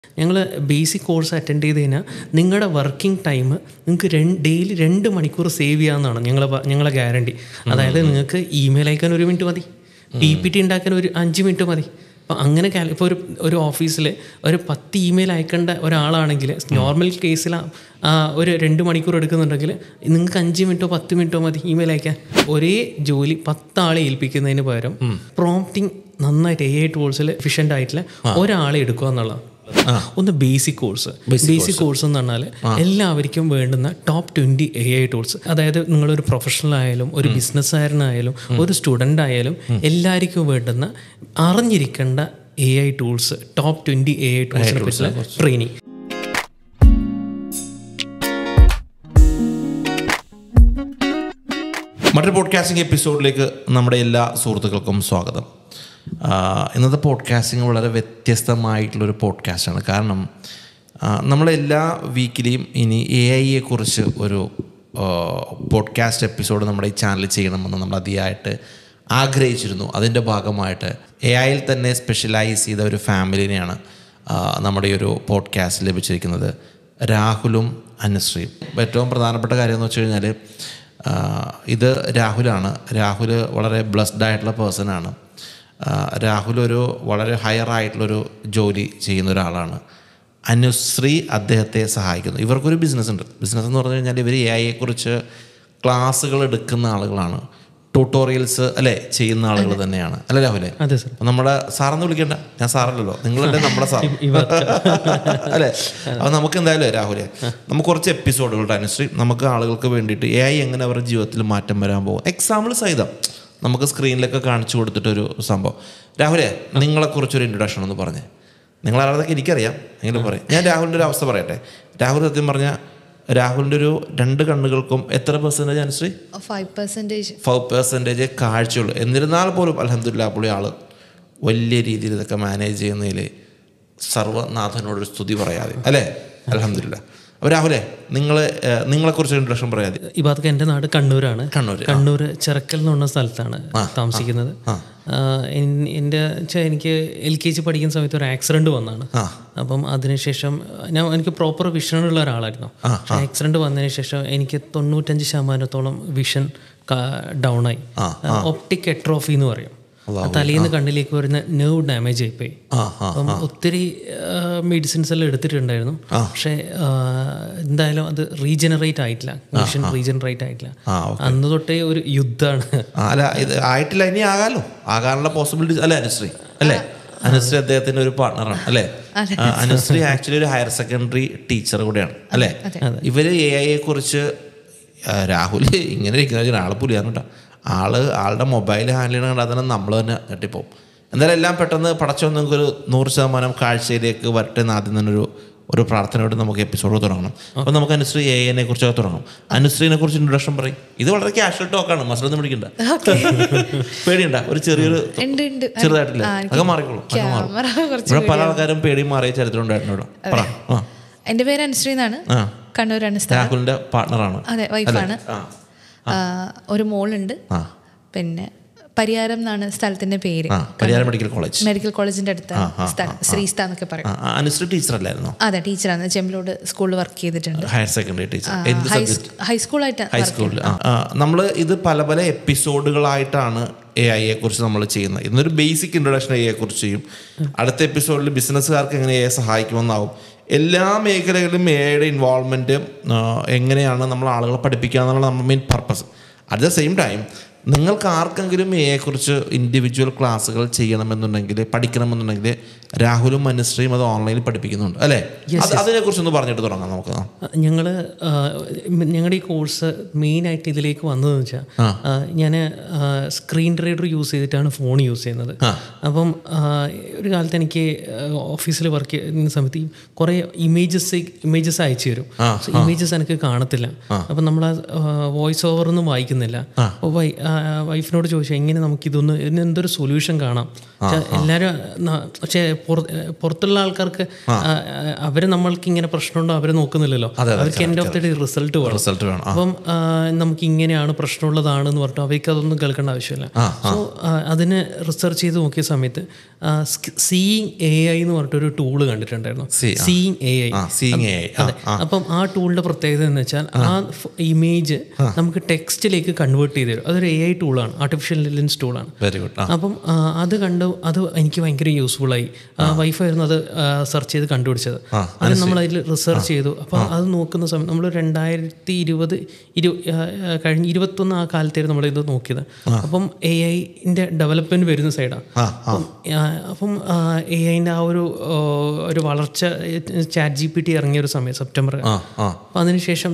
ഞങ്ങൾ basic course attend ചെയ്ത് കഴിഞ്ഞാൽ നിങ്ങളുടെ വർക്കിംഗ് ടൈം നിങ്ങൾക്ക് രണ്ട് ഡെയിലി രണ്ട് മണിക്കൂർ സേവ് ചെയ്യാമെന്നാണ് ഞങ്ങളെ പ- ഞങ്ങളെ ഗ്യാരണ്ടി അതായത് നിങ്ങൾക്ക് ഇമെയിൽ അയക്കാൻ ഒരു മിനിറ്റ് മതി പി പി ടി ഉണ്ടാക്കാൻ ഒരു അഞ്ച് മിനിറ്റ് മതി അപ്പോൾ അങ്ങനെ കാല ഇപ്പോൾ ഒരു ഒരു ഓഫീസിൽ ഒരു പത്ത് ഇമെയിൽ അയക്കേണ്ട ഒരാളാണെങ്കിൽ നോർമൽ കേസിൽ ഒരു രണ്ട് മണിക്കൂർ എടുക്കുന്നുണ്ടെങ്കിൽ നിങ്ങൾക്ക് അഞ്ച് മിനിറ്റോ പത്ത് മിനിറ്റോ മതി ഇമെയിൽ അയക്കാൻ ഒരേ ജോലി പത്താളെ ഏൽപ്പിക്കുന്നതിന് പകരം പ്രോംപ്റ്റിംഗ് നന്നായിട്ട് എ ഐ ടൂൾസിൽ എഫിഷ്യൻ്റ് ആയിട്ടുള്ള ഒരാളെ എടുക്കുക എന്നുള്ളതാണ് ഒന്ന് ബേസിക് കോഴ്സ് ബേസിക് കോഴ്സ് എന്ന് പറഞ്ഞാൽ എല്ലാവർക്കും വേണ്ടുന്ന top twenty A I tools അതായത് നിങ്ങളൊരു പ്രൊഫഷണൽ ആയാലും ഒരു ബിസിനസ്സുകാരനായാലും ഒരു സ്റ്റുഡൻ്റ് ആയാലും എല്ലാവർക്കും വേണ്ടുന്ന അറിഞ്ഞിരിക്കേണ്ട A I tools top twenty A I ടൂൾസിനെ പറ്റിയുള്ള ട്രെയിനിങ് മറ്റൊരു പോഡ്കാസ്റ്റിംഗ് എപ്പിസോഡിലേക്ക് നമ്മുടെ എല്ലാ സുഹൃത്തുക്കൾക്കും സ്വാഗതം ആ, ഇന്നത്തെ പോഡ്കാസ്റ്റിംഗ് വളരെ വ്യത്യസ്തമായിട്ടുള്ളൊരു പോഡ്കാസ്റ്റാണ് കാരണം ആ, നമ്മളെല്ലാ വീക്കിലെയും ഇനി എ ഐയെ കുറിച്ച് ഒരു ആ, പോഡ്കാസ്റ്റ് എപ്പിസോഡ് നമ്മുടെ ഈ ചാനലിൽ ചെയ്യണമെന്ന് നമ്മൾ അതിയായിട്ട് ആഗ്രഹിച്ചിരുന്നു അതിൻ്റെ ഭാഗമായിട്ട് എ ഐയിൽ തന്നെ സ്പെഷ്യലൈസ് ചെയ്ത ഒരു ഫാമിലിനെയാണ് ആ, നമ്മുടെ ഈ ഒരു പോഡ്കാസ്റ്റ് ലഭിച്ചിരിക്കുന്നത് രാഹുലും അനുശ്രീയും ഏറ്റവും പ്രധാനപ്പെട്ട കാര്യം എന്ന് വെച്ച് കഴിഞ്ഞാൽ ഇത് രാഹുലാണ് രാഹുൽ വളരെ ബ്ലസ്ഡ് ആയിട്ടുള്ള പേഴ്സണാണ് രാഹുൽ ഒരു വളരെ ഹയർ ആയിട്ടുള്ളൊരു ജോലി ചെയ്യുന്ന ഒരാളാണ് അനുശ്രീ അദ്ദേഹത്തെ സഹായിക്കുന്നു ഇവർക്കൊരു ബിസിനസ് ഉണ്ട് ബിസിനസ് എന്ന് പറഞ്ഞു കഴിഞ്ഞാൽ ഇവർ എ ഐയെക്കുറിച്ച് ക്ലാസ്സുകൾ എടുക്കുന്ന ആളുകളാണ് ട്യൂട്ടോറിയൽസ് അല്ലേ ചെയ്യുന്ന ആളുകൾ തന്നെയാണ് അല്ലേ രാഹുലെ അതെ സർ അപ്പൊ നമ്മുടെ സാറെന്ന് വിളിക്കണ്ട ഞാൻ സാറല്ലല്ലോ നിങ്ങളല്ലേ നമ്മുടെ സാർ അല്ലേ അപ്പൊ നമുക്ക് എന്തായാലും രാഹുലെ നമുക്ക് കുറച്ച് എപ്പിസോഡുകളുടെ അനുസരിച്ച് നമുക്ക് ആളുകൾക്ക് വേണ്ടിയിട്ട് എ ഐ എങ്ങനെ അവരുടെ ജീവിതത്തിൽ മാറ്റം വരാൻ പോകും എക്സാമ്പിൾ സഹിതം നമുക്ക് സ്ക്രീനിലൊക്കെ കാണിച്ചു കൊടുത്തിട്ടൊരു സംഭവം രാഹുലെ നിങ്ങളെക്കുറിച്ചൊരു ഇൻട്രൊഡക്ഷൻ ഒന്ന് പറഞ്ഞേ നിങ്ങൾ ആരാധൊക്കെ എനിക്കറിയാം എങ്കിലും പറയും ഞാൻ രാഹുലിൻ്റെ ഒരു അവസ്ഥ പറയട്ടെ രാഹുൽ സത്യം പറഞ്ഞാൽ രാഹുലിൻ്റെ ഒരു രണ്ട് കണ്ണുകൾക്കും എത്ര പെർസെൻറ്റേജ് അനുസരിച്ച് ഫൈവ് പെർസെൻറ്റേജ് ഫൈവ് പെർസെൻറ്റേജ് കാഴ്ചയുള്ളൂ എന്നിരുന്നാൽ പോലും അലഹമില്ല പുള്ളി ആൾ വലിയ രീതിയിൽ ഇതൊക്കെ മാനേജ് ചെയ്യുന്നതിൽ സർവനാഥനോടൊരു സ്തുതി പറയാതെ അല്ലേ അലഹമില്ല അപ്പോൾ രാഹുലെ നിങ്ങൾ നിങ്ങളെക്കുറിച്ച് ഇൻട്രഷൻ പറയാതെ ഈ ഭാഗത്തൊക്കെ എൻ്റെ നാട് കണ്ണൂരാണ് കണ്ണൂർ കണ്ണൂർ ചിറക്കൽ എന്ന് പറഞ്ഞ സ്ഥലത്താണ് താമസിക്കുന്നത് ആഹ് എൻ- എൻ്റെ വെച്ചാൽ എനിക്ക് എൽ കെ ജി പഠിക്കുന്ന സമയത്ത് ഒരു ആക്സിഡന്റ് വന്നതാണ് അപ്പം അതിനുശേഷം ഞാൻ എനിക്ക് പ്രോപ്പർ വിഷൻ ഉള്ള ഒരാളായിരുന്നു പക്ഷേ ആക്സിഡന്റ് വന്നതിന് ശേഷം എനിക്ക് തൊണ്ണൂറ്റഞ്ച് ശതമാനത്തോളം വിഷൻ ഡൗൺ ആയി ഒപ്റ്റിക് എട്രോഫി എന്ന് പറയും തലയിൽ നിന്ന് കണ്ണിലേക്ക് വരുന്ന നെർവ് ഡാമേജ് ആയിപ്പോയി ആ ആ അപ്പം ഒത്തിരി മെഡിസിൻസ് എല്ലാം എടുത്തിട്ടുണ്ടായിരുന്നു പക്ഷേ ആ, എന്തായാലും അത് റീജനറേറ്റ് ആയിട്ടില്ല വിഷൻ റീജനറേറ്റ് ആയിട്ടില്ല ആ, അന്ന് തൊട്ടേ ഒരു യുദ്ധമാണ് ആ, അല്ല ഇത് ആയിട്ടില്ല ഇനി ആകാലോ ആകാനുള്ള പോസിബിലിറ്റി അല്ലേ അനുശ്രീ അല്ലേ അനുശ്രീ അദ്ദേഹത്തിന്റെ ഒരു പാർട്ണറാണ് അല്ലേ ആ, അനുശ്രീ ആക്ച്വലി ഒരു ഹയർ സെക്കൻഡറി ടീച്ചർ കൂടെയാണ് അല്ലേ ഇവര് എ ഐയെ കുറിച്ച് ആ, രാഹുൽ ഇങ്ങനെ ഇരിക്കുന്ന ആളെ പുലിയാണ് കേട്ടോ ആള് ആളുടെ മൊബൈൽ ഹാൻഡിൽ ചെയ്യണ കണ്ടാൽ തന്നെ നമ്മൾ തന്നെ ഞെട്ടിപ്പോവും എന്തായാലും എല്ലാം പെട്ടെന്ന് പടച്ചോ നിങ്ങൾക്കൊരു നൂറ് ശതമാനം കാഴ്ചയിലേക്ക് വരട്ടെ എന്ന് ആദ്യം തന്നെ ഒരു ഒരു പ്രാർത്ഥനയോട് നമുക്ക് എപ്പിസോഡ് തുടങ്ങണം അപ്പോൾ നമുക്ക് അനുശ്രീ എ എനെ കുറിച്ചൊക്കെ തുടങ്ങും അനുശ്രീനെ കുറിച്ച് ഇൻട്രൊഡക്ഷൻ പറയും ഇത് വളരെ ക്യാഷ്വൽ ടോക്കാണ് മസിലൊന്നും പിടിക്കണ്ട പേടിയുണ്ട ഒരു ചെറിയൊരു ഉണ്ട് ഉണ്ട് ചെറുതായിട്ടില്ല ആ, എനിക്ക് അതൊക്കെ മാറിക്കോളും അതൊക്കെ മാറും ക്യാമറ കുറച്ച് ഇവിടെ പല ആൾക്കാരും പേടി മാറിയ ചരിത്രം ഉണ്ടായിരുന്നു ഇവിടെ പറ ആ എൻ്റെ പേര് അനുശ്രീ എന്നാണ് ആ കണ്ണൂരാണ് സ്ഥലം രാഹുലിന്റെ പാർട്ണറാണ് അതെ വൈഫാണ് ആ ആ, ഒരു മോളുണ്ട് ആ പിന്നെ പരിയാരം എന്നാണ് സ്ഥലത്തിന്റെ പേര് ആ പരിയാരം മെഡിക്കൽ കോളേജ് മെഡിക്കൽ കോളേജിന്റെ അടുത്താണ് സ്ഥലം ശ്രീസ്ഥ എന്നൊക്കെ പറയും ആ, ആ, അനുശ്രീ ടീച്ചർ അല്ലായിരുന്നോ അതെ ടീച്ചറാണ് ചെമ്പിലോട് സ്കൂളിൽ വർക്ക് ചെയ്തിട്ടുണ്ട് ഹയർ സെക്കൻഡറി ടീച്ചർ എന്ത് സബ്ജക്ട് ഹൈസ്കൂളായിട്ട് ഹൈസ്കൂളിൽ നമ്മൾ ഇത് പല പല എപ്പിസോഡുകളായിട്ടാണ് എ ഐയെ കുറിച്ച് നമ്മൾ ചെയ്യുന്നത് ഇന്നൊരു ബേസിക് ഇൻട്രൊഡക്ഷൻ എ കുറിച്ച് ചെയ്യും അടുത്ത എപ്പിസോഡിൽ ബിസിനസ്സുകാർക്ക് എങ്ങനെ എ സഹായിക്കുമെന്നാവും എല്ലാ മേഖലകളിലും എയുടെ ഇൻവോൾവ്മെൻറ്റ് എങ്ങനെയാണ് നമ്മൾ ആളുകളെ പഠിപ്പിക്കുക എന്നുള്ള നമ്മുടെ main purpose at the same time നിങ്ങൾക്ക് ആർക്കെങ്കിലും എയെക്കുറിച്ച് ഇൻഡിവിജ്വൽ ക്ലാസ്സുകൾ ചെയ്യണമെന്നുണ്ടെങ്കിൽ പഠിക്കണമെന്നുണ്ടെങ്കിൽ രാഹുലും അനുശ്രീയും അത് ഓൺലൈനിൽ പഠിപ്പിക്കുന്നുണ്ട് അല്ലേ അത് അതിനെക്കുറിച്ചൊന്ന് പറഞ്ഞിട്ട് തുടങ്ങാം നമുക്ക് ഞങ്ങൾ ഞങ്ങളുടെ ഈ കോഴ്സ് മെയിനായിട്ട് ഇതിലേക്ക് വന്നതെന്ന് വെച്ചാൽ ഞാൻ സ്ക്രീൻ റീഡർ യൂസ് ചെയ്തിട്ടാണ് ഫോൺ യൂസ് ചെയ്യുന്നത് അപ്പം ആ, ഒരു കാലത്ത് എനിക്ക് ഓഫീസിൽ വർക്ക് ചെയ്യുന്ന സമയത്ത് ഈ കുറേ ഇമേജസ് ഇമേജസ് അയച്ചു തരും ഇമേജസ് എനിക്ക് കാണത്തില്ല അപ്പം നമ്മൾ വോയിസ് ഓവർ ഒന്നും വായിക്കുന്നില്ല അപ്പോൾ വൈ- ആ, വൈഫിനോട് ചോദിച്ചു എങ്ങനെ നമുക്ക് ഇതൊന്ന് ഇതിന് എന്തൊരു സൊല്യൂഷൻ കാണാം എല്ലാവരും പക്ഷേ പുറത്തുള്ള ആൾക്കാർക്ക് അവർ നമ്മൾക്ക് ഇങ്ങനെ പ്രശ്നമുണ്ടോ അവർ നോക്കുന്നില്ലല്ലോ അവർക്ക് end of the day result വേണം റിസൾട്ട് വേണം ആ, അപ്പം ആ, നമുക്ക് ഇങ്ങനെയാണ് പ്രശ്നമുള്ളതാണെന്ന് പറഞ്ഞിട്ട് അവർക്ക് അതൊന്നും കേൾക്കേണ്ട ആവശ്യമില്ല സോ അതിന് റിസർച്ച് ചെയ്ത് നോക്കിയ സമയത്ത് സീയിങ് എ ഐ എന്ന് പറഞ്ഞിട്ടൊരു ടൂള് കണ്ടിട്ടുണ്ടായിരുന്നു See, ആ. സീയിങ് എ ഐ ആ സീങ് എ അതെ അപ്പം ആ ടൂളിന്റെ പ്രത്യേകത എന്ന് വെച്ചാൽ ആ ഇമേജ് നമുക്ക് ടെക്സ്റ്റിലേക്ക് കൺവേർട്ട് ചെയ്ത് തരും അതൊരു എ ഐ ടൂളാണ് ആർട്ടിഫിഷ്യൽ ഇന്റലിജൻസ് ടൂളാണ് വെരി ഗുഡ് ആ അപ്പം ആ, അത് കണ്ട് അത് എനിക്ക് ഭയങ്കര യൂസ്ഫുൾ ആയി വൈഫായിരുന്നു അത് സെർച്ച് ചെയ്ത് കണ്ടുപിടിച്ചത് അത് നമ്മൾ അതിൽ റിസർച്ച് ചെയ്തു അപ്പം അത് നോക്കുന്ന സമയം നമ്മൾ രണ്ടായിരത്തി ഇരുപത് ഇരു ആ, ആ, കഴിഞ്ഞ ഇരുപത്തൊന്ന് ആ കാലത്തായിരുന്നു നമ്മൾ ഇത് നോക്കിയത് അപ്പം എ ഐൻ്റെ ഡെവലപ്മെന്റ് വരുന്ന സൈഡാണ് ആ ആ അപ്പം എ ഐൻ്റെ ആ ഒരു ആ, ഒരു വളർച്ച ചാറ്റ് ജി പി ടി ഇറങ്ങിയ ഒരു സമയം സെപ്റ്റംബർ ആ ആ അപ്പം അതിനുശേഷം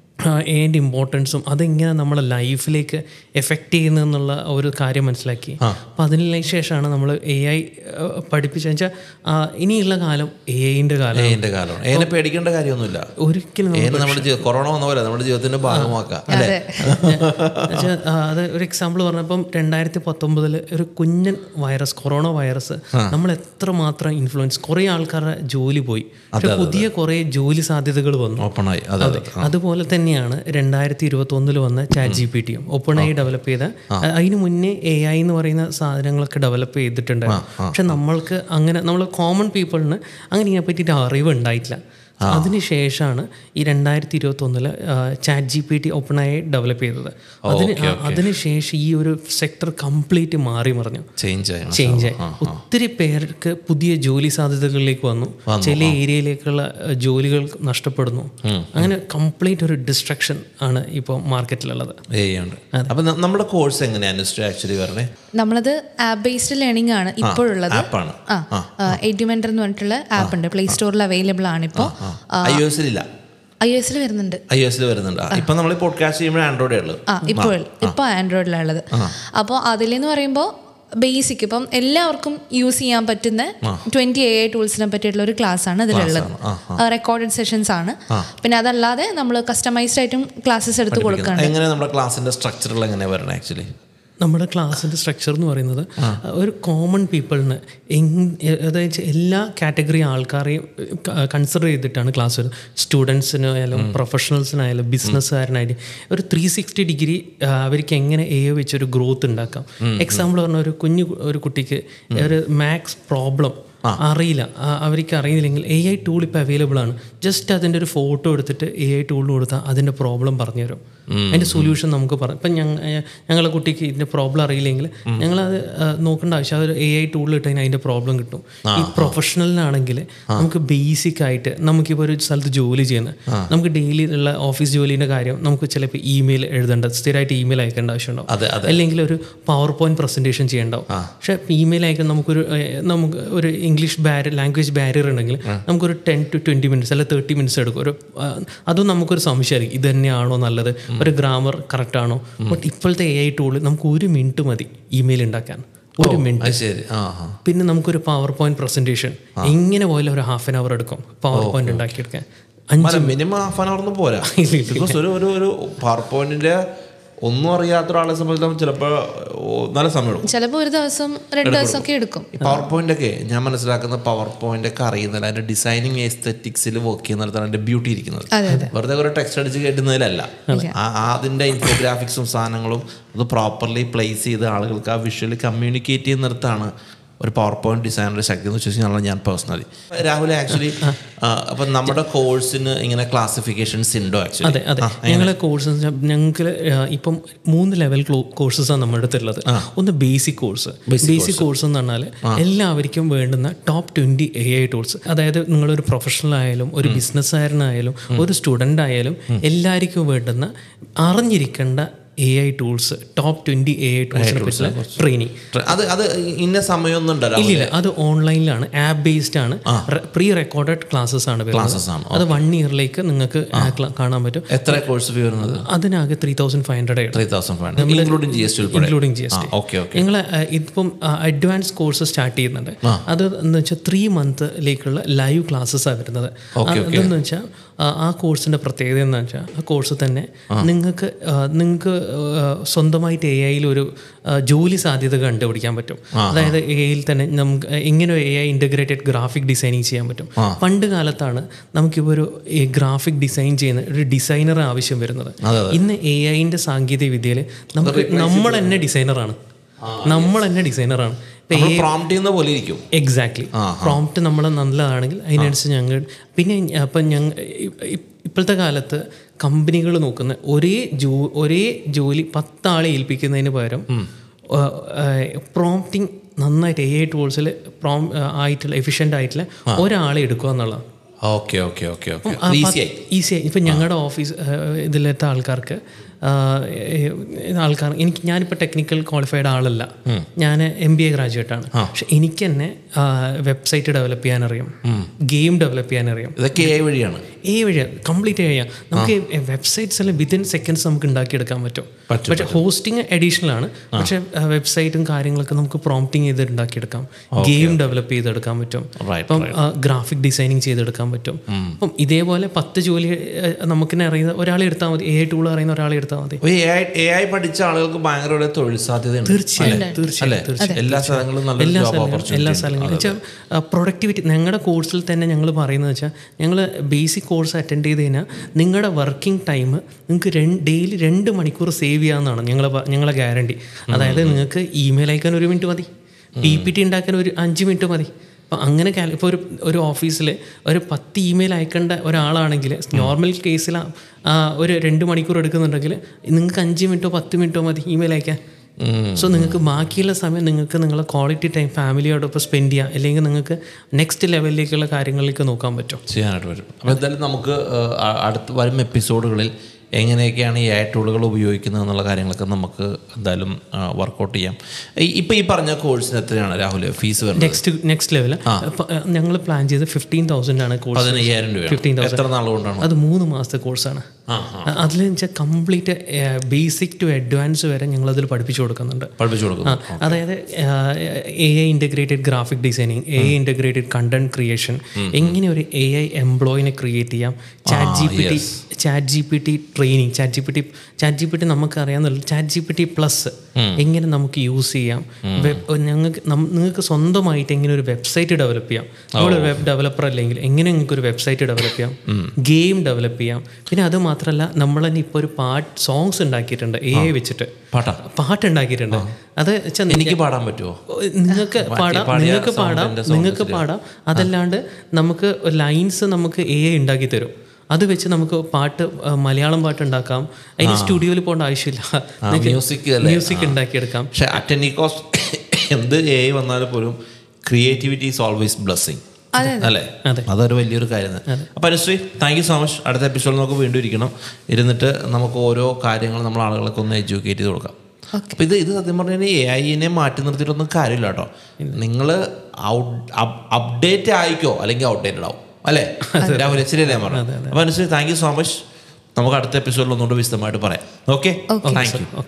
എൻ്റെ ഇമ്പോർട്ടൻസും അതെങ്ങനെ നമ്മളെ ലൈഫിലേക്ക് എഫക്റ്റ് ചെയ്യുന്നതെന്നുള്ള ഒരു കാര്യം മനസ്സിലാക്കി അപ്പം അതിന് ശേഷമാണ് നമ്മൾ എ ഐ പഠിപ്പിച്ച വെച്ചാൽ ഇനിയുള്ള കാലം എ ഐൻ്റെ കാലം എന്റെ കാലമാണ് ഏനെ പേടിക്കേണ്ട കാര്യമൊന്നുമില്ല ഒരിക്കലും ഏനെ നമ്മുടെ ജീ- കൊറോണ വന്ന പോലെ നമ്മുടെ ജീവിതത്തിന്റെ ഭാഗമാക്കാം അല്ലേ എന്നുവെച്ചാൽ, ആ, അത് ഒരു എക്സാമ്പിൾ പറഞ്ഞപ്പം രണ്ടായിരത്തി പത്തൊമ്പതിൽ ഒരു കുഞ്ഞൻ വൈറസ് കൊറോണ വൈറസ് നമ്മൾ എത്രമാത്രം ഇൻഫ്ലുവൻസ് കുറേ ആൾക്കാരുടെ ജോലി പോയി പക്ഷെ പുതിയ കുറേ ജോലി സാധ്യതകൾ വന്നു ഓപ്പണായി അതെ അതെ അതുപോലെ തന്നെയാണ് രണ്ടായിരത്തി ഇരുപത്തി ഒന്നിൽ വന്ന ചാറ്റ് ജി പി ടിയും ഓപ്പൺ ഐ ഡെവലപ്പ് ചെയ്ത അതിന് മുന്നേ എ ഐ എന്ന് പറയുന്ന സാധനങ്ങളൊക്കെ ഡെവലപ്പ് ചെയ്തിട്ടുണ്ടായിരുന്നു പക്ഷെ നമ്മൾക്ക് അങ്ങനെ നമ്മൾ കോമൺ പീപ്പിളിന് അങ്ങനെ ഇതിനെ പറ്റിയിട്ട് അറിവ് ഉണ്ടായിട്ടില്ല അതിനുശേഷമാണ് ഈ രണ്ടായിരത്തി ഇരുപത്തി ഒന്നില് chat G P T open ആയി ഡെവലപ്പ് ചെയ്തത് അതിന് അതിനുശേഷം ഈ ഒരു സെക്ടർ കംപ്ലീറ്റ് മാറി മറിഞ്ഞു ചേഞ്ച് ആയി ചേഞ്ച് ആയി ഒത്തിരി പേർക്ക് പുതിയ ജോലി സാധ്യതകളിലേക്ക് വന്നു ചില ഏരിയയിലേക്കുള്ള അഹ്, ജോലികൾ നഷ്ടപ്പെടുന്നു അങ്ങനെ കംപ്ലീറ്റ് ഒരു ഡിസ്ട്രക്ഷൻ ആണ് ഇപ്പോൾ മാർക്കറ്റിലുള്ളത് ഏ ഉണ്ട് അപ്പൊ ന- നമ്മുടെ കോഴ്സ് എങ്ങനെയാണ് ആക്ച്വലി വരണേ നമ്മളത് ആപ്പ് ബേസ്ഡ് ലേണിംഗ് ആണ് ഇപ്പോഴുള്ളത് ആപ്പാണ് ആ എഡ്യുമെന്റർ എന്ന് പറഞ്ഞിട്ടുള്ള ആപ്പ് ഉണ്ട് പ്ലേ സ്റ്റോറിൽ അവൈലബിൾ ആണ് ഇപ്പോൾ ഐ ഒ എസിലില്ല ഐ ഒ എസിൽ വരുന്നുണ്ട് ഐ ഒ എസിൽ വരുന്നുണ്ട് ഇപ്പൊ നമ്മൾ പോഡ്കാസ്റ്റ് ചെയ്യുമ്പോൾ ആൻഡ്രോയിഡേ ഉള്ളു ആ ഇപ്പോൾ ഇപ്പോൾ ആൻഡ്രോയിഡിലുള്ളത് അപ്പോൾ അതിലെന്ന് പറയുമ്പോൾ ബേസിക് ഇപ്പം എല്ലാവർക്കും യൂസ് ചെയ്യാൻ പറ്റുന്ന ട്വന്റി എ ഐ ടൂൾസിനെ പറ്റിയിട്ടുള്ള ഒരു ക്ലാസ് ആണ് ഇതിലുള്ളത് റെക്കോർഡഡ് സെഷൻസ് ആണ് പിന്നെ അതല്ലാതെ നമ്മൾ കസ്റ്റമൈസ്ഡ് ആയിട്ടും ക്ലാസ്സസ് എടുത്ത് കൊടുക്കുകയാണ് എങ്ങനെ നമ്മുടെ ക്ലാസിന്റെ സ്ട്രക്ചറുകൾ എങ്ങനെ വരണേ ആക്ച്വലി നമ്മുടെ ക്ലാസ്സിൻ്റെ സ്ട്രക്ചർ എന്ന് പറയുന്നത് ഒരു കോമൺ പീപ്പിളിന് അതായത് എല്ലാ കാറ്റഗറി ആൾക്കാരെയും കൺസിഡർ ചെയ്തിട്ടാണ് ക്ലാസ് വരുന്നത് സ്റ്റുഡൻസിനായാലും പ്രൊഫഷണൽസിനായാലും ബിസിനസ്സുകാരനായാലും ഒരു ത്രീ സിക്സ്റ്റി ഡിഗ്രി അവർക്ക് എങ്ങനെ എ വെച്ചൊരു ഗ്രോത്ത് ഉണ്ടാക്കാം എക്സാമ്പിൾ പറഞ്ഞ ഒരു കുഞ്ഞു കു- ഒരു കുട്ടിക്ക് ഒരു മാത്സ് പ്രോബ്ലം അറിയില്ല ആ, അവർക്ക് അറിയില്ലെങ്കിൽ എ ഐ ടൂൾ ഇപ്പോൾ അവൈലബിൾ ആണ് ജസ്റ്റ് അതിൻ്റെ ഒരു ഫോട്ടോ എടുത്തിട്ട് എ ഐ ടൂളിൽ കൊടുത്താൽ അതിൻ്റെ പ്രോബ്ലം പറഞ്ഞുതരും അതിൻ്റെ സൊല്യൂഷൻ നമുക്ക് പറയാം ഇപ്പം ഞങ്ങൾ ഞങ്ങളെ കുട്ടിക്ക് ഇതിൻ്റെ പ്രോബ്ലം അറിയില്ലെങ്കിൽ ഞങ്ങളത് ആ, നോക്കേണ്ട ആവശ്യം അതൊരു എ ഐ ടൂളിൽ ഇട്ട് അതിൻ്റെ പ്രോബ്ലം കിട്ടും ഈ പ്രൊഫഷണലിനാണെങ്കിൽ നമുക്ക് ബേസിക് ആയിട്ട് നമുക്കിപ്പോൾ ഒരു സ്ഥലത്ത് ജോലി ചെയ്യുന്നത് നമുക്ക് ഡെയിലി ഉള്ള ഓഫീസ് ജോലിൻ്റെ കാര്യം നമുക്ക് ചിലപ്പോൾ ഇമെയിൽ എഴുതേണ്ട സ്ഥിരമായിട്ട് ഇമെയിൽ അയക്കേണ്ട ആവശ്യമുണ്ടാവും അതെ അതെ അല്ലെങ്കിൽ ഒരു പവർ പോയിന്റ് പ്രസന്റേഷൻ ചെയ്യണ്ടാവും പക്ഷെ ഇമെയിൽ അയക്കാൻ നമുക്കൊരു ഏഹ്, നമുക്ക് ഒരു ഇംഗ്ലീഷ് ബാരിയർ ലാംഗ്വേജ് ബാരിയർ ഉണ്ടെങ്കിൽ നമുക്കൊരു ടെൻ ടു ട്വൻറ്റി മിനിറ്റ്സ് അല്ലെങ്കിൽ തേർട്ടി മിനിറ്റ്സ് എടുക്കും ഒരു ആ, അതും നമുക്കൊരു സംശയമായിരിക്കും ഇത് തന്നെയാണോ നല്ലത് ഒരു ഗ്രാമർ കറക്റ്റ് ആണോ ബട്ട് ഇപ്പോഴത്തെ എ ഐ ടൂൾ നമുക്ക് ഒരു മിനിറ്റ് മതി ഇമെയിൽ ഉണ്ടാക്കാൻ ഒരു മിനിറ്റ് അത് ശരി ആ ആ പിന്നെ നമുക്കൊരു പവർ പോയിന്റ് പ്രസന്റേഷൻ എങ്ങനെ പോയാലും ഒരു ഹാഫ് ആൻ അവർ എടുക്കും പവർ പോയിന്റ് ഉണ്ടാക്കിയെടുക്കാൻ അഞ്ച് മിനിമം ഹാഫ് ആൻ അവർ ഒന്നും പോരാ ബിക്കോസ് ഒരു ഒരു ഒരു പവർ പോയിന്റിന്റെ ഒന്നും അറിയാത്ത ഒരാളെ സംബന്ധിച്ചിടത്തോളം ചിലപ്പോൾ നല്ല സമയം എടുക്കും ചിലപ്പോൾ ഒരു ദിവസം രണ്ട് ദിവസമൊക്കെ എടുക്കും ഈ പവർ പോയിന്റ് ഒക്കെ ഞാൻ മനസ്സിലാക്കുന്ന പവർ പോയിന്റ് ഒക്കെ അറിയുന്നില്ല അതിന്റെ ഡിസൈനിങ് എസ്തെറ്റിക്സിൽ വർക്ക് ചെയ്യുന്നിടത്താണ് അതിന്റെ ബ്യൂട്ടി ഇരിക്കുന്നത് അതെ അതെ വെറുതെ കുറെ ടെക്സ്റ്റ് അടിച്ച് കേട്ടുന്നതിലല്ല ആ ആ അതിന്റെ ഇൻഫോഗ്രാഫിക്സും സാധനങ്ങളും അത് പ്രോപ്പർലി പ്ലേസ് ചെയ്ത് ആളുകൾക്ക് ആ വിഷ്വലി കമ്മ്യൂണിക്കേറ്റ് ചെയ്യുന്നിടത്താണ് ഒരു പവർ പോയിന്റ് ഡിസൈനറുടെ ശക്തി എന്ന് വെച്ചാൽ ഞാൻ പേഴ്സണലി രാഹുൽ ആക്ച്വലി അപ്പം നമ്മുടെ കോഴ്സിന് ഇങ്ങനെ ക്ലാസിഫിക്കേഷൻസ് ഉണ്ടോ ആക്ച്വലി അതെ അതെ ഞങ്ങളെ കോഴ്സ് ഞങ്ങൾക്ക് ഇപ്പം മൂന്ന് ലെവൽ കോഴ്സസാണ് നമ്മുടെ അടുത്തുള്ളത് ഒന്ന് ബേസിക് കോഴ്സ് ബേസിക് കോഴ്സ് എന്ന് പറഞ്ഞാൽ എല്ലാവർക്കും വേണ്ടുന്ന top twenty A I tools അതായത് നിങ്ങളൊരു പ്രൊഫഷണൽ ആയാലും ഒരു ബിസിനസ്സുകാരനായാലും ഒരു സ്റ്റുഡൻ്റ് ആയാലും എല്ലാവർക്കും വേണ്ടുന്ന അറിഞ്ഞിരിക്കേണ്ട A I tools top twenty A I ടൂൾസിനെ പറ്റിയുള്ള ട്രെയിനിങ് അത് അത് ഇന്ന സമയമൊന്നും ഉണ്ടല്ലോ ഇല്ലില്ല അത് ഓൺലൈനിലാണ് ആപ്പ് ബേസ്ഡ് ആണ് പ്രീ റെക്കോർഡഡ് ക്ലാസ്സസ് ആണ് Classes വരുന്നത് ആണ്. അത് വൺ ഇയറിലേക്ക് നിങ്ങൾക്ക് കാണാൻ പറ്റും എത്ര കോഴ്സ് ഫീ വരുന്നത് അതിനാകെ three thousand five hundred three thousand five including G S T ഉൾപ്പെടെ including G S T okay okay ഞങ്ങൾ ഇപ്പം അഡ്വാൻസ് കോഴ്സ് സ്റ്റാർട്ട് ചെയ്യുന്നുണ്ട് അത് എന്ന് വെച്ചാൽ ത്രീ മന്ത്ലേക്കുള്ള ലൈവ് ക്ലാസ്സസാണ് വരുന്നത് അതെന്ന് വെച്ചാൽ ആ കോഴ്സിൻ്റെ പ്രത്യേകത എന്ന് വെച്ചാൽ ആ കോഴ്സ് തന്നെ നിങ്ങൾക്ക് നിങ്ങൾക്ക് ആ, സ്വന്തമായിട്ട് എ ഐയിൽ ഒരു ആ, ജോലി സാധ്യത കണ്ടുപിടിക്കാൻ പറ്റും അതായത് എ ഐയിൽ തന്നെ നമുക്ക് എങ്ങനെ A I integrated graphic designing ചെയ്യാൻ പറ്റും പണ്ട് കാലത്താണ് നമുക്കിപ്പോൾ ഒരു ഗ്രാഫിക് ഡിസൈൻ ചെയ്യുന്ന ഒരു ഡിസൈനർ ആവശ്യം വരുന്നത് ഇന്ന് എ ഐൻ്റെ സാങ്കേതിക വിദ്യയിൽ നമുക്ക് നമ്മൾ തന്നെ ഡിസൈനറാണ് നമ്മൾ തന്നെ ഡിസൈനറാണ് ഇപ്പം നമ്മൾ പ്രോംപ്റ്റ് ചെയ്യുന്ന പോലെ ഇരിക്കും എക്സാക്ട്ലി പ്രോംപ്റ്റ് നമ്മൾ നല്ലതാണെങ്കിൽ അതിനനുസരിച്ച് ഞങ്ങൾ പിന്നെ അപ്പം ഞങ്ങൾ ഇപ്പോഴത്തെ കാലത്ത് കമ്പനികൾ നോക്കുന്ന ഒരേ ജോ ഒരേ ജോലി പത്താളെ ഏൽപ്പിക്കുന്നതിന് പകരം പ്രോംപ്റ്റിംഗ് നന്നായിട്ട് എ ഐ ടൂൾസിൽ പ്രോം ആയിട്ടുള്ള എഫിഷ്യൻ്റ് ആയിട്ടുള്ള ഒരാളെ എടുക്കുക എന്നുള്ളതാണ് ഓക്കെ ഓക്കെ ഓക്കെ ഓക്കെ ഈസിയായി ഈസിയായി ഇപ്പം ഞങ്ങളുടെ ഓഫീസ് ഇതിലത്തെ ആൾക്കാർക്ക് ആ, ഏ, ആൾക്കാർ എനിക്ക് ഞാനിപ്പോൾ ടെക്നിക്കൽ ക്വാളിഫൈഡ് ആളല്ല ഞാൻ എം ബി എ ഗ്രാജുവേറ്റ് ആണ് പക്ഷെ എനിക്ക് തന്നെ വെബ്സൈറ്റ് ഡെവലപ്പ് ചെയ്യാൻ അറിയാം ഗെയിം ഡെവലപ്പ് ചെയ്യാൻ അറിയാം ഇതൊക്കെ എ വഴിയാണ് ഏ വഴിയാ കംപ്ലീറ്റ് ചെയ്യാം നമുക്ക് വെബ്സൈറ്റ്സ് എല്ലാം വിതിൻ സെക്കൻഡ്സ് നമുക്ക് ഉണ്ടാക്കിയെടുക്കാൻ പറ്റും പക്ഷേ ഹോസ്റ്റിംഗ് അഡീഷണൽ ആണ് പക്ഷേ വെബ്സൈറ്റും കാര്യങ്ങളൊക്കെ നമുക്ക് പ്രോംപ്റ്റിംഗ് ചെയ്ത് ഉണ്ടാക്കിയെടുക്കാം ഗെയിം ഡെവലപ്പ് ചെയ്തെടുക്കാൻ പറ്റും Right, ഇപ്പം ഗ്രാഫിക് ഡിസൈനിങ് ചെയ്തെടുക്കാൻ പറ്റും അപ്പം ഇതേപോലെ പത്ത് ജോലി നമുക്ക് അറിയുന്ന ഒരാളെ എടുത്താൽ മതി എ ടൂൾ അറിയുന്ന ഒരാളെ എടുത്താൽ മതി എ ഐ എ ഐ പഠിച്ച ആളുകൾക്ക് ഭയങ്കര ഒരു തൊഴിൽ സാധ്യതയുണ്ട് തീർച്ചയായും അല്ലേ? തീർച്ചയായും എല്ലാ സ്ഥലങ്ങളിലും നല്ല എല്ലാ ജോബ് സ്ഥലങ്ങളും എല്ലാ ഓപ്പർച്യൂണിറ്റി സ്ഥലങ്ങളും വെച്ചാൽ പ്രൊഡക്ടിവിറ്റി ഞങ്ങളുടെ കോഴ്സിൽ തന്നെ ഞങ്ങൾ പറയുന്നത് വെച്ചാൽ ഞങ്ങൾ ബേസിക് കോഴ്സ് അറ്റൻഡ് ചെയ്ത് കഴിഞ്ഞാൽ നിങ്ങളുടെ വർക്കിംഗ് ടൈം നിങ്ങൾക്ക് രണ്ട് ഡെയിലി രണ്ട് മണിക്കൂർ സേവ് ചെയ്യാമെന്നാണ് ഞങ്ങളെ പ- ഞങ്ങളെ ഗ്യാരണ്ടി അതായത് നിങ്ങൾക്ക് ഇമെയിൽ അയക്കാൻ ഒരു മിനിറ്റ് മതി പി പി ടി ഉണ്ടാക്കാൻ ഒരു അഞ്ച് മിനിറ്റ് മതി അപ്പോൾ അങ്ങനെ കാല ഇപ്പോൾ ഒരു ഒരു ഓഫീസിൽ ഒരു പത്ത് ഇമെയിൽ അയക്കേണ്ട ഒരാളാണെങ്കിൽ നോർമൽ കേസിൽ ഒരു രണ്ട് മണിക്കൂർ എടുക്കുന്നുണ്ടെങ്കിൽ നിങ്ങൾക്ക് അഞ്ച് മിനിറ്റോ പത്ത് മിനിറ്റോ മതി ഇമെയിൽ അയക്കാൻ സോ നിങ്ങൾക്ക് ബാക്കിയുള്ള സമയം നിങ്ങൾക്ക് നിങ്ങളെ ക്വാളിറ്റി ടൈം ഫാമിലിയോടൊപ്പം സ്പെൻഡ് ചെയ്യാം അല്ലെങ്കിൽ നിങ്ങൾക്ക് നെക്സ്റ്റ് ലെവലിലേക്കുള്ള കാര്യങ്ങളിലേക്ക് നോക്കാൻ പറ്റും ചെയ്യാനായിട്ട് വരും അപ്പോൾ എന്തായാലും നമുക്ക് ഏഹ്, അ- അടുത്ത് വരും എപ്പിസോഡുകളിൽ എങ്ങനെയൊക്കെയാണ് ഈ എ ടൂളുകൾ ഉപയോഗിക്കുന്നത് എന്നുള്ള കാര്യങ്ങളൊക്കെ നമുക്ക് എന്തായാലും വർക്കൗട്ട് ചെയ്യാം ഈ- ഇപ്പൊ ഈ പറഞ്ഞ കോഴ്സിന് എത്രയാണ് രാഹുൽ ഫീസ് വരുന്നത് നെക്സ്റ്റ് നെക്സ്റ്റ് ലെവൽ ഞങ്ങൾ പ്ലാൻ ചെയ്ത് ഫിഫ്റ്റീൻ തൗസൻഡ് ആണ് കോഴ്സ് പതിനയ്യായിരം ഫിഫ്റ്റീൻ രൂപ തൗസൻഡ് എത്ര നാൾ കൊണ്ടാണ് അത് മൂന്ന് മാസത്തെ കോഴ്സാണ് അതിൽ വെച്ചാൽ കംപ്ലീറ്റ് ബേസിക് ടു അഡ്വാൻസ് വരെ ഞങ്ങൾ അതിൽ പഠിപ്പിച്ചു കൊടുക്കുന്നുണ്ട് പഠിപ്പിച്ചു കൊടുക്കുന്നു ആ, അതായത് A I integrated graphic designing A I integrated content creation എങ്ങനെ ഒരു എ ഐ എംപ്ലോയിനെ ക്രിയേറ്റ് ചെയ്യാം chat G P T chat G P T training chat G P T chat G P T നമുക്ക് അറിയാവുന്ന chat G P T plus എങ്ങനെ നമുക്ക് use ചെയ്യാം web ഞങ്ങൾക്ക് നം- നിങ്ങൾക്ക് സ്വന്തമായിട്ട് എങ്ങനെ ഒരു വെബ്സൈറ്റ് ഡെവലപ്പ് ചെയ്യാം നമ്മൾ വെബ് ഡെവലപ്പർ അല്ലെങ്കിൽ എങ്ങനെ നിങ്ങൾക്ക് ഒരു വെബ്സൈറ്റ് ഡെവലപ്പ് ചെയ്യാം ഗെയിം ഡെവലപ്പ് ചെയ്യാം പിന്നെ അത് മാത്രമല്ല നമ്മൾ തന്നെ ഇപ്പോൾ ഒരു പാട്ട് സോങ്സ് ഉണ്ടാക്കിയിട്ടുണ്ട് എ ഐ വെച്ചിട്ട് പാട്ടാ പാട്ട് ഉണ്ടാക്കിയിട്ടുണ്ട് അത് വെച്ചാൽ എനിക്ക് പാടാൻ പറ്റുമോ നിങ്ങൾക്ക് പാടാം പാടിയ നിങ്ങൾക്ക് sound പാടാം ന്റെ sound നിങ്ങൾക്ക് പാടാം അതല്ലാണ്ട് നമുക്ക് ലൈൻസ് നമുക്ക് എ ഐ ഉണ്ടാക്കി തരും അത് വെച്ച് നമുക്ക് പാട്ട് ആ, മലയാളം പാട്ട് ഉണ്ടാക്കാം അതിന് സ്റ്റുഡിയോയിൽ പോകേണ്ട ആവശ്യമില്ല മ്യൂസിക് അല്ലേ മ്യൂസിക് ഉണ്ടാക്കിയെടുക്കാം പക്ഷെ അറ്റനിക്കോസ് എന്ത് എ ഐ വന്നാലും പോലും ക്രിയേറ്റിവിറ്റി ഈസ് ഓൾവേസ് ബ്ലെസ്സിങ് അല്ലേ അതൊരു വലിയൊരു കാര്യം അപ്പൊ Anusree thank you so much അടുത്ത എപ്പിസോഡിൽ നമുക്ക് വീണ്ടും ഇരിക്കണം ഇരുന്നിട്ട് നമുക്ക് ഓരോ കാര്യങ്ങൾ നമ്മൾ ആളുകളൊക്കെ ഒന്ന് എഡ്യൂക്കേറ്റ് ചെയ്ത് കൊടുക്കാം അപ്പൊ ഇത് ഇത് സത്യം പറഞ്ഞാൽ എ ഐനെ മാറ്റി നിർത്തിയിട്ടൊന്നും കാര്യമില്ല കേട്ടോ നിങ്ങൾ അപ്ഡേറ്റ് ആയിക്കോ അല്ലെങ്കിൽ ഔട്ട്ഡേറ്റഡ് ആവും അല്ലേ രാഹുൽ ശരിയല്ലേ ഞാൻ പറഞ്ഞു അപ്പൊ Anusree thank you so much നമുക്ക് അടുത്ത എപ്പിസോഡിൽ ഒന്നുകൂടെ വിശദമായിട്ട് പറയാം ഓക്കെ താങ്ക് യു